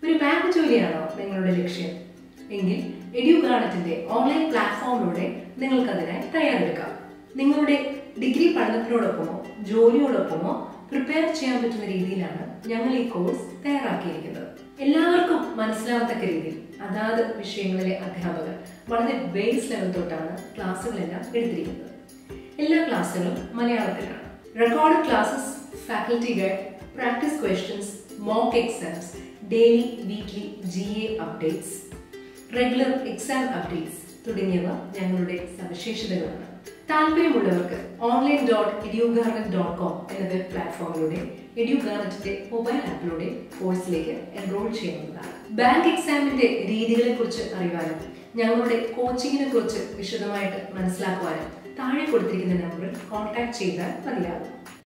ഒരു ബാങ്ക് ജോലിയാണോ നിങ്ങളുടെ ലക്ഷ്യം എങ്കിൽ എഡ്യൂ ഗാർഡറ്റിന്റെ ഓൺലൈൻ പ്ലാറ്റ്ഫോമിലൂടെ നിങ്ങൾക്ക് അതിനായി തയ്യാറെടുക്കാം നിങ്ങളുടെ ഡിഗ്രി പഠനത്തിനോടൊപ്പമോ ജോലിയോടൊപ്പമോ പ്രിപ്പയർ ചെയ്യാൻ പറ്റുന്ന രീതിയിലാണ് ഞങ്ങൾ ഈ കോഴ്സ് തയ്യാറാക്കിയിരിക്കുന്നത് എല്ലാവർക്കും മനസ്സിലാവത്തക്ക രീതിയിൽ അതാത് വിഷയങ്ങളിലെ അധ്യാപകർ വളരെ ബേസ് ലെവൽ തൊട്ടാണ് ക്ലാസ്സുകളെല്ലാം എടുത്തിരിക്കുന്നത് എല്ലാ ക്ലാസ്സുകളും മലയാളത്തിലാണ് record classes faculty guide practice questions mock exams daily weekly G A updates regular exam updates തുടങ്ങിയവ ഞങ്ങളുടെ സവിശേഷതകളാണ് താല്പര്യമുള്ളവർക്ക് online dot Edugarnet dot com എന്ന വെബ് പ്ലാറ്റ്ഫോമിലൂടെ എഡ്യൂഗാർണറ്റിന്റെ മൊബൈൽ ആപ്പിലൂടെ കോഴ്സിലേക്ക് എൻറോൾ ചെയ്യാവുന്നതാണ് ബാങ്ക് എക്സാമിന്റെ രീതികളെ കുറിച്ച് അറിയുവാനും ഞങ്ങളുടെ കോച്ചിങ്ങിനെ കുറിച്ച് വിശദമായിട്ട് മനസ്സിലാക്കുവാനും താഴെ കൊടുത്തിരിക്കുന്ന നമ്പറിൽ കോൺടാക്ട് ചെയ്താൽ മതിയാകും